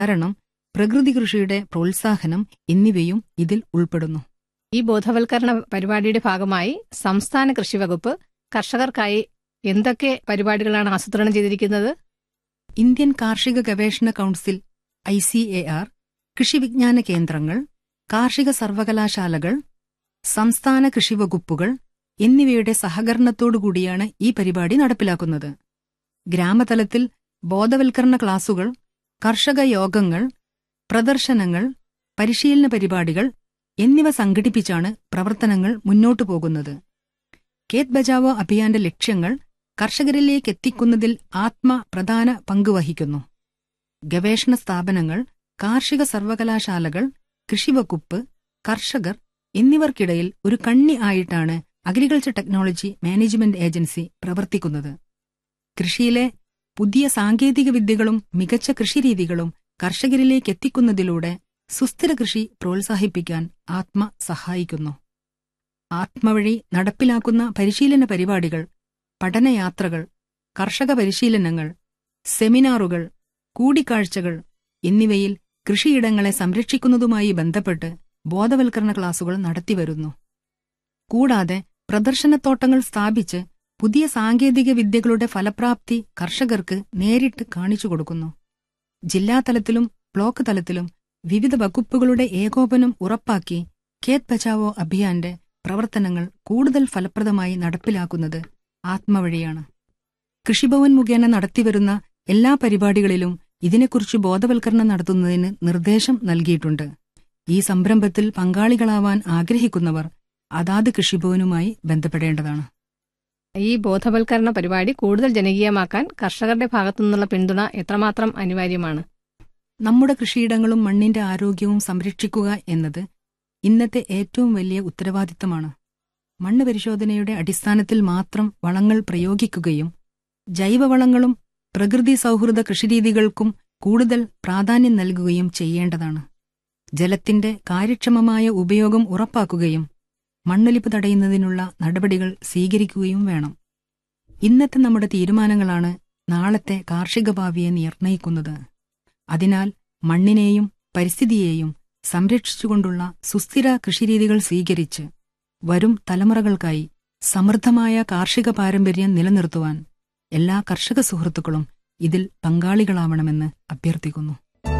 കാരണം പ്രകൃതി കൃഷിയുടെ പ്രോത്സാഹനം എന്നിവയും ഇതിൽ ഉൾപ്പെടുന്നു ഈ ബോധവൽക്കരണ പരിപാടിയുടെ ഭാഗമായി സംസ്ഥാന കൃഷി വകുപ്പ് കർഷകർക്കായി എന്തൊക്കെ പരിപാടികളാണ് ആസൂത്രണം ചെയ്തിരിക്കുന്നത് ഇന്ത്യൻ കാർഷിക ഗവേഷണ council I C A R കൃഷി വിജ്ഞാന കേന്ദ്രങ്ങൾ കാർഷിക സർവകലാശാലകൾ സംസ്ഥാന കൃഷി വകുപ്പുകൾ എന്നിവയുടെ സഹകരണത്തോടുകൂടിയാണ് ഈ പരിപാടി നടപ്പിലാക്കുന്നത് ഗ്രാമതലത്തിൽ ബോധവൽക്കരണ ക്ലാസുകൾ കർഷക യോഗങ്ങൾ പ്രദർശനങ്ങൾ പരിശീലന പരിപാടികൾ എന്നിവ സംഘടിപ്പിച്ചാണ് പ്രവർത്തനങ്ങൾ മുന്നോട്ടു പോകുന്നത് കേത് ബചാവോ അഭിയാന്റെ ലക്ഷ്യങ്ങൾ കർഷകരിലേക്ക് എത്തിക്കുന്നതിൽ ആത്മ പ്രധാന പങ്കുവഹിക്കുന്നു ഗവേഷണ സ്ഥാപനങ്ങൾ കാർഷിക സർവകലാശാലകൾ കൃഷിവകുപ്പ് കർഷകർ എന്നിവർക്കിടയിൽ ഒരു കണ്ണി ആയിട്ടാണ് അഗ്രികൾച്ചർ ടെക്നോളജി മാനേജ്മെന്റ് ഏജൻസി പ്രവർത്തിക്കുന്നത് കൃഷിയിലെ പുതിയ സാങ്കേതിക വിദ്യകളും മികച്ച കൃഷിരീതികളും കർഷകരിലേക്ക് എത്തിക്കുന്നതിലൂടെ സുസ്ഥിര കൃഷി പ്രോത്സാഹിപ്പിക്കാൻ ആത്മ സഹായിക്കുന്നു ആത്മവഴി നടപ്പിലാക്കുന്ന പരിശീലന പരിപാടികൾ പഠനയാത്രകൾ കർഷക പരിശീലനങ്ങൾ സെമിനാറുകൾ കൂടിക്കാഴ്ചകൾ എന്നിവയിൽ കൃഷിയിടങ്ങളെ സംരക്ഷിക്കുന്നതുമായി ബന്ധപ്പെട്ട് ബോധവൽക്കരണ ക്ലാസുകൾ നടത്തിവരുന്നു കൂടാതെ പ്രദർശനത്തോട്ടങ്ങൾ സ്ഥാപിച്ച് പുതിയ സാങ്കേതിക വിദ്യകളുടെ ഫലപ്രാപ്തി കർഷകർക്ക് നേരിട്ട് കാണിച്ചു കൊടുക്കുന്നു ജില്ലാതലത്തിലും ബ്ലോക്ക് തലത്തിലും വിവിധ വകുപ്പുകളുടെ ഏകോപനം ഉറപ്പാക്കി ഖേത് ബച്ചാവോ അഭിയാന്റെ പ്രവർത്തനങ്ങൾ കൂടുതൽ ഫലപ്രദമായി നടപ്പിലാക്കുന്നത് ആത്മവഴിയാണ് കൃഷിഭവൻ മുഖേന നടത്തിവരുന്ന എല്ലാ പരിപാടികളിലും ഇതിനെക്കുറിച്ച് ബോധവൽക്കരണം നടത്തുന്നതിന് നിർദ്ദേശം നൽകിയിട്ടുണ്ട് ഈ സംരംഭത്തിൽ പങ്കാളികളാവാൻ ആഗ്രഹിക്കുന്നവർ അതാത് കൃഷിഭവനുമായി ബന്ധപ്പെടേണ്ടതാണ് ഈ ബോധവൽക്കരണ പരിപാടി കൂടുതൽ ജനകീയമാക്കാൻ കർഷകരുടെ ഭാഗത്തുനിന്നുള്ള പിന്തുണ എത്രമാത്രം അനിവാര്യമാണ് നമ്മുടെ കൃഷിയിടങ്ങളും മണ്ണിന്റെ ആരോഗ്യവും സംരക്ഷിക്കുക എന്നത് ഇന്നത്തെ ഏറ്റവും വലിയ ഉത്തരവാദിത്തമാണ് മണ്ണ് പരിശോധനയുടെ അടിസ്ഥാനത്തിൽ മാത്രം വളങ്ങൾ പ്രയോഗിക്കുകയും ജൈവവളങ്ങളും പ്രകൃതി സൗഹൃദ കൃഷിരീതികൾക്കും കൂടുതൽ പ്രാധാന്യം നൽകുകയും ചെയ്യേണ്ടതാണ് ജലത്തിന്റെ കാര്യക്ഷമമായ ഉപയോഗം ഉറപ്പാക്കുകയും മണ്ണൊലിപ്പ് തടയുന്നതിനുള്ള നടപടികൾ സ്വീകരിക്കുകയും വേണം ഇന്നത്തെ നമ്മുടെ തീരുമാനങ്ങളാണ് നാളത്തെ കാർഷിക ഭാവിയെ നിർണയിക്കുന്നത് അതിനാൽ മണ്ണിനെയും പരിസ്ഥിതിയെയും സംരക്ഷിച്ചുകൊണ്ടുള്ള സുസ്ഥിര കൃഷിരീതികൾ സ്വീകരിച്ച് വരും തലമുറകൾക്കായി സമൃദ്ധമായ കാർഷിക പാരമ്പര്യം നിലനിർത്തുവാൻ എല്ലാ കർഷക സുഹൃത്തുക്കളും ഇതിൽ പങ്കാളികളാവണമെന്ന് അഭ്യർത്ഥിക്കുന്നു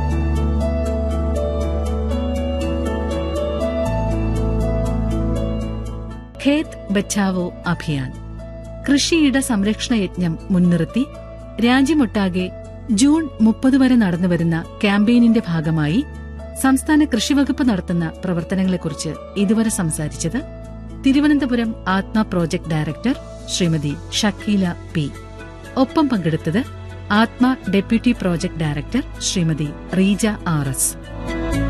ഖേത് ബച്ചാവോ അഭിയാൻ കൃഷിയിട സംരക്ഷണ യജ്ഞം മുൻനിർത്തി രാജ്യമൊട്ടാകെ ജൂൺ മുപ്പത് വരെ നടന്നുവരുന്ന ക്യാമ്പയിനിന്റെ ഭാഗമായി സംസ്ഥാന കൃഷിവകുപ്പ് നടത്തുന്ന പ്രവർത്തനങ്ങളെക്കുറിച്ച് ഇതുവരെ സംസാരിച്ചത് Thiruvananthapuram ATMA project director Shrimati Shakeela P ഒപ്പം പങ്കെടുത്തത് ATMA deputy project director Shrimati Reeja R S